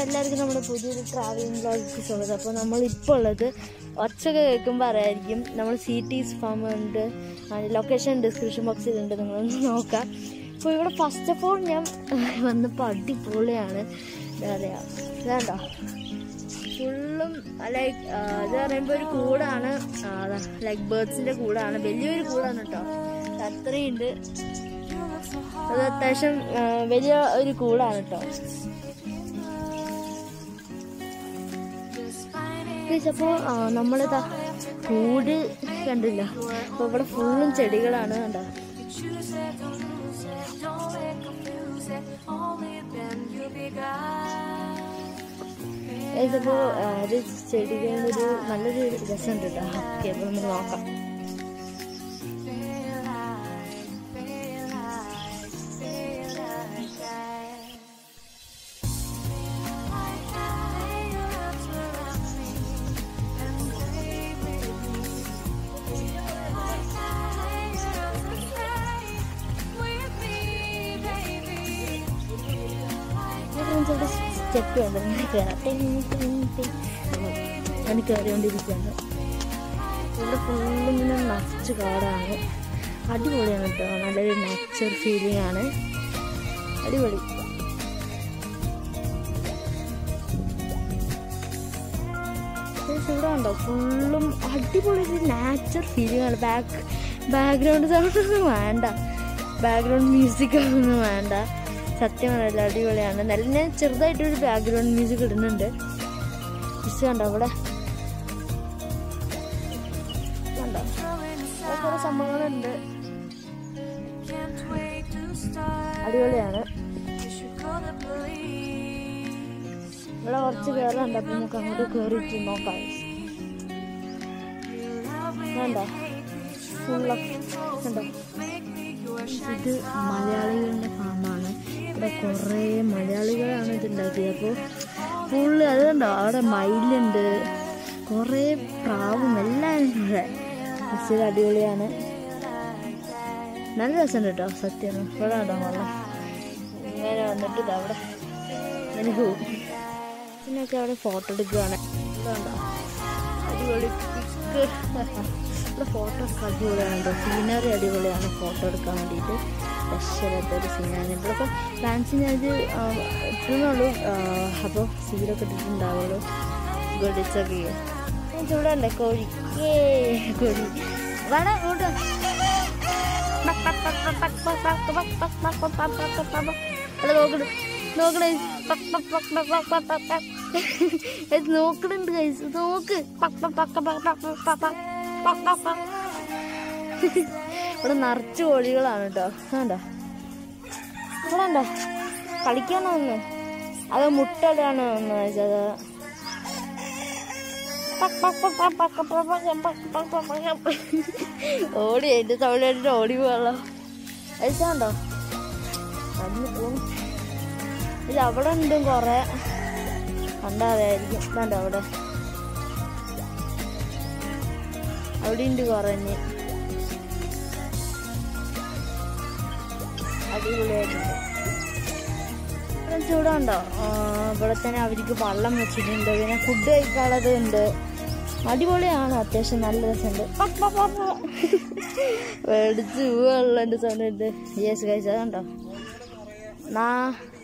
എല്ലാവർക്കും നമ്മുടെ പുതിയൊരു ട്രാവലിംഗ് ബ്ലോഗിലേക്ക് സ്വാഗതം അപ്പോൾ നമ്മളിപ്പോൾ ഉള്ളത് ഒച്ചയൊക്കെ കേൾക്കുമ്പോൾ അറിയായിരിക്കും നമ്മൾ സി ടീസ് ഫാം ഉണ്ട് ലൊക്കേഷൻ ഡിസ്ക്രിപ്ഷൻ ബോക്സിലുണ്ട് നിങ്ങളൊന്ന് നോക്കാം അപ്പോൾ ഇവിടെ ഫസ്റ്റ് ഓഫ് ഓൾ ഞാൻ വന്നപ്പോൾ അടിപൊളിയാണ് എന്താ പറയുക ഇതാണ്ടോ ഫുള്ളും ലൈക്ക് ഇത് പറയുമ്പോൾ ഒരു കൂടാണ് ലൈക്ക് ബേർഡ്സിൻ്റെ കൂടാണ് വലിയൊരു കൂടാണ് കേട്ടോ അത്രയുണ്ട് അത് അത്യാവശ്യം ആ, വലിയ ഒരു കൂടാണ് കേട്ടോ അപ്പോൾ നമ്മളിതാ കൂട് കണ്ടില്ല അപ്പോൾ ഇവിടെ ഫുള്ളും ചെടികളാണ് കണ്ടോ ഇതിപ്പോൾ ഒരു ചെടികളുടെ ഒരു നല്ലൊരു രസമുണ്ട് കേട്ടോ ഓക്കെ അപ്പോൾ നമുക്ക് നോക്കാം ഇവിടെ സ്റ്റെപ്പ് ഉണ്ട് ഇങ്ങനെ കയറാം ടിങ് ടിങ് ടിങ്. ഞാൻ കയറിക്കൊണ്ടിരിക്കുകയാണ് ഇവിടെ ഫുള്ളും ഇങ്ങനെ നിറച്ച് കാടാണ് അടിപൊളിയാണ് കേട്ടോ നല്ലൊരു നാച്ചർ ഫീലിംഗ് ആണ് അടിപൊളി Guys, ഇവിടെ ഉണ്ടോ ഫുള്ളും അടിപൊളി ഒരു നാച്ചർ ഫീലിംഗ് ആണ് ബാക്ക് ബാക്ക്ഗ്രൗണ്ട് സൗണ്ട് ഒന്നും വേണ്ട ബാക്ക്ഗ്രൗണ്ട് മ്യൂസിക് ഒന്നും വേണ്ട സത്യം പറയല്ല അടിപൊളിയാണ് നല്ല ഞാൻ ചെറുതായിട്ടൊരു ബാക്ക്ഗ്രൗണ്ട് മ്യൂസിക് ഇടുന്നുണ്ട് മിസ് കണ്ടോ അവിടെ കണ്ടോ അവിടെ കുറേ സംഭവങ്ങളുണ്ട് അടിപൊളിയാണ് ഇവിടെ കുറച്ച് കയറുണ്ട് അപ്പം നമുക്ക് അങ്ങോട്ട് കയറിയിട്ട് നോക്കാം വേണ്ട ഫുള്ള കണ്ടോ ഇത് മലയാളികളുടെ ഫാമാണ് ഇവിടെ കുറേ മലയാളികളാണ് ഇത് ഉണ്ടാക്കിയത് അപ്പോൾ ഫുള്ള് അത് കണ്ടോ അവിടെ മയിലുണ്ട് കുറേ പ്രാവും എല്ലാം ഉണ്ട് ഇവിടെ ബസ്സിൽ അടിപൊളിയാണ് നല്ല രസമുണ്ട് കേട്ടോ സത്യം ഇവിടെ ഉണ്ടോ വെള്ളം ഇങ്ങനെ വന്നിട്ട് ഇത് അവിടെ ഇങ്ങനെ പോകും പിന്നൊക്കെ അവിടെ ഫോട്ടോ എടുക്കുകയാണ് ഇതുണ്ടോ അടിപൊളി പിക്ക് ഇവിടെ ഫോട്ടോ ഒക്കെ അടിപൊളിയാണ് കേട്ടോ സീനറി അടിപൊളിയാണ് ഫോട്ടോ എടുക്കാൻ വേണ്ടിയിട്ട് രക്ഷയില്ലാത്തൊരു സീനാണ് ഇവിടെ ഇപ്പോൾ ഡാൻസിന് അത് ഇട്ടുന്നുള്ളൂ അപ്പോൾ സീലൊക്കെ ഇട്ടിട്ടുണ്ടാവുള്ളൂ ഗൊടിച്ചൊക്കെ ചൂടല്ലേ കോഴി ഏ കോഴി വേണ ഇങ്ങോട്ട് അല്ല നോക്കണ നോക്കണേ ഇത് നോക്കണുണ്ട് കൈസ് നോക്ക് ഇവിടെ നിറച്ച് കോഴികളാണ് കേട്ടോ കണ്ടോ ഇവിടെ ഉണ്ടോ കളിക്കാനോ ഒന്ന് അത് മുട്ടയിടാണോ ഒന്ന് വെച്ചത് ഓടി എന്റെ സൗണ്ട് കേട്ടിട്ട് ഓടി പോകാലോ കഴിച്ചാണ്ടോ അതിന് പോകും ഇത് അവിടെ ഉണ്ട് കൊറേ കണ്ടാ അറിയായിരിക്കും ഇതാണ്ടോ അവിടെ അവിടെ ഉണ്ട് കൊറേ ഇനി അടിപൊളിയായിട്ടുണ്ട് ചൂടുണ്ടോ ഇവിടെ തന്നെ അവർക്ക് വെള്ളം വെച്ചിട്ടുണ്ട് പിന്നെ ഫുഡ് കഴിക്കാനുള്ളത് ഉണ്ട് അടിപൊളിയാണ് അത്യാവശ്യം നല്ല രസമുണ്ട് മേടിച്ച് പോവാനുള്ള എൻ്റെ സൗണ്ട് ഉണ്ട് യെസ് കഴിച്ചതുണ്ടോ നാ